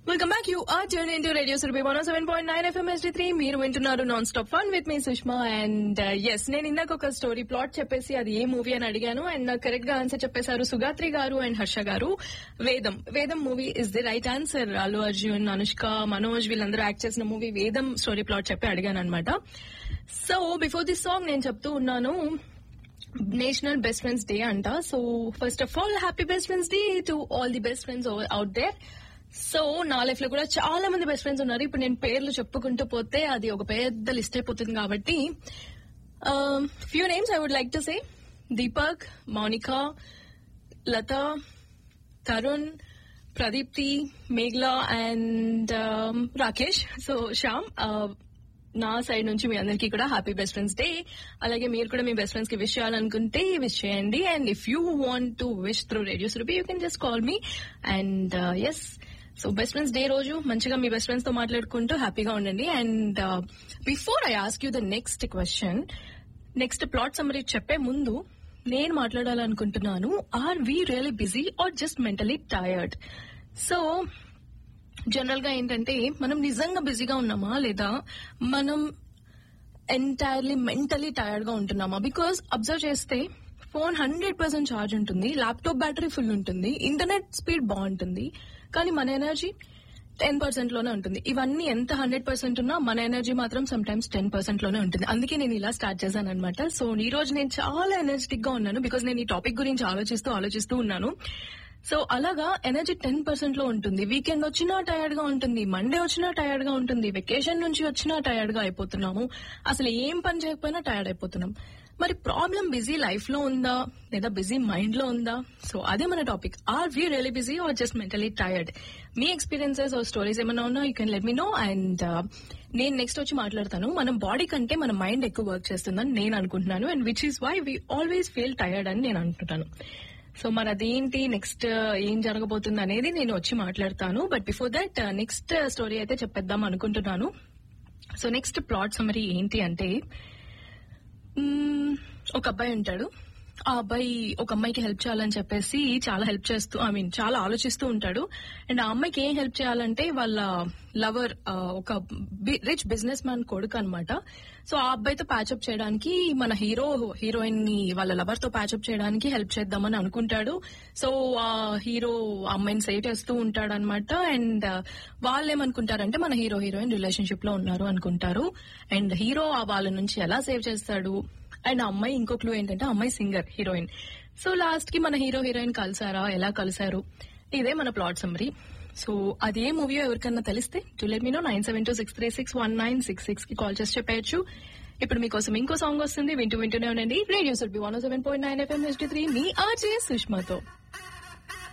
welcome back you are tune into radio Surabhi one seven point nine FM ST three మీరు వింటున్నారు non stop fun with me Sushma and yes నేను ఇందాక ఒక story plot చెప్పేసి అది ఏ movie అని అడిగాను అండ్ నాకు కరెక్ట్ గా ఆన్సర్ చెప్పేశారు సుగాత్రి గారు and Harsha garu Vedam Vedam movie is the right answer Allu Arjun Anushka Manoj వీళ్ళందరూ యాక్ట్ చేసిన మూవీ వేదం స్టోరీ ప్లాట్ చెప్పి అడిగాను అనమాట సో బిఫోర్ దిస్ సాంగ్ నేను చెప్తూ ఉన్నాను నేషనల్ బెస్ట్ ఫ్రెండ్స్ డే అంట so first of all happy best friends day to all the best friends out there so నా లైఫ్ లో కూడా చాలా మంది బెస్ట్ ఫ్రెండ్స్ ఉన్నారు ఇప్పుడు నేను పేర్లు చెప్పుకుంటూ పోతే అది ఒక పెద్ద లిస్ట్ అయిపోతుంది కాబట్టి few names I would like to say Deepak Mounika Latha Tarun Pradeepti Meghla and Rakesh so Shyam నా సైడ్ నుంచి మీ అందరికీ కూడా హ్యాపీ బెస్ట్ ఫ్రెండ్స్ డే అలాగే మీరు కూడా మీ బెస్ట్ ఫ్రెండ్స్ కి విష్ చేయాలనుకుంటే విష్ చేయండి and if you want to wish through radio Surabhi you can just call me and yes so best friends day రోజు మంచిగా మీ బెస్ట్ ఫ్రెండ్స్ తో మాట్లాడుకుంటూ హ్యాపీగా ఉండండి and before I ask you the next question next plot summary చెప్పే ముందు నేను మాట్లాడాలనుకుంటున్నాను are we really busy or just mentally tired so general గా ఏంటంటే మనం నిజంగా బిజీగా ఉన్నామా లేదా మనం ఎంటైర్లీ మెంటలీ టైర్డ్ గా ఉంటున్నామా బికాస్ అబ్జర్వ్ చేస్తే ఫోన్ హండ్రెడ్ పర్సెంట్ ఛార్జ్ ఉంటుంది ల్యాప్టాప్ బ్యాటరీ ఫుల్ ఉంటుంది ఇంటర్నెట్ స్పీడ్ బాగుంటుంది కానీ మన ఎనర్జీ టెన్ పర్సెంట్ లోనే ఉంటుంది ఇవన్నీ ఎంత హండ్రెడ్ పర్సెంట్ ఉన్నా మన ఎనర్జీ మాత్రం సమ్ టైమ్స్ టెన్ పర్సెంట్ లోనే ఉంటుంది అందుకే నేను ఇలా స్టార్ట్ చేశాను అనమాట సో ఈ రోజు నేను చాలా ఎనర్జెటిక్ గా ఉన్నాను బికాస్ నేను ఈ టాపిక్ గురించి ఆలోచిస్తూ ఆలోచిస్తూ ఉన్నాను సో అలాగా ఎనర్జీ టెన్ పర్సెంట్ లో ఉంటుంది వీకెండ్ వచ్చినా టైర్డ్ గా ఉంటుంది మండే వచ్చినా టైర్డ్ గా ఉంటుంది వెకేషన్ నుంచి వచ్చినా టైర్డ్ గా అయిపోతున్నాము అసలు ఏం పని చేయకపోయినా టైర్డ్ అయిపోతున్నాం మరి ప్రాబ్లం బిజీ లైఫ్ లో ఉందా లేదా బిజీ మైండ్ లో ఉందా సో అదే మన topic are we really busy or just mentally tired మీ ఎక్స్పీరియన్సెస్ ఆర్ స్టోరీస్ ఏమైనా ఉన్నా you can let me know and నేను నెక్స్ట్ వచ్చి మాట్లాడతాను మన బాడీ కంటే మన మైండ్ ఎక్కువ వర్క్ చేస్తుందని నేను అనుకుంటున్నాను and which is why we always feel tired అని నేను అనుకుంటున్నాను సో మరి అదేంటి నెక్స్ట్ ఏం జరగబోతుంది అనేది నేను వచ్చి మాట్లాడతాను but before that next story అయితే చెప్పేద్దాం అనుకుంటున్నాను సో నెక్స్ట్ ప్లాట్ సమరీ ఏంటి అంటే మ్మ్, ఒక అబ్బాయి ఉంటాడు ఆ అబ్బాయి ఒక అమ్మాయికి హెల్ప్ చేయాలని చెప్పేసి చాలా హెల్ప్ చేస్తూ ఐ మీన్ చాలా ఆలోచిస్తూ ఉంటాడు అండ్ ఆ అమ్మాయికి ఏం హెల్ప్ చేయాలంటే వాళ్ళ లవర్ ఒక రిచ్ బిజినెస్ మ్యాన్ కొడుకు అనమాట సో ఆ అబ్బాయితో ప్యాచప్ చేయడానికి మన హీరో హీరోయిన్ ని వాళ్ళ లవర్ తో ప్యాచప్ చేయడానికి హెల్ప్ చేద్దామని అనుకుంటాడు సో ఆ హీరో ఆ అమ్మాయిని సేవ్ చేస్తూ ఉంటాడు అనమాట అండ్ వాళ్ళు ఏమనుకుంటారంటే మన హీరో హీరోయిన్ రిలేషన్షిప్ లో ఉన్నారు అనుకుంటారు అండ్ హీరో ఆ వాళ్ళ నుంచి ఎలా సేవ్ చేస్తాడు అండ్ ఆ అమ్మాయి ఇంకో క్లూ ఏంటంటే ఆ అమ్మాయి సింగర్ హీరోయిన్ సో లాస్ట్ కి మన హీరో హీరోయిన్ కలిసారా ఎలా కలిసారు ఇదే మన ప్లాట్ సమ్మరీ సో అదే మూవీ ఎవరికన్నా తెలిస్తే to let me know nine seven two six three six one nine six six కి కాల్ చేసి చెప్పేయచ్చు ఇప్పుడు మీకోసం ఇంకో సాంగ్ వస్తుంది వింటూ వింటూనే ఉండండి రేడియో సుడ్బి one seven point nine FM HD three మీ ఆర్జే సుష్మాతో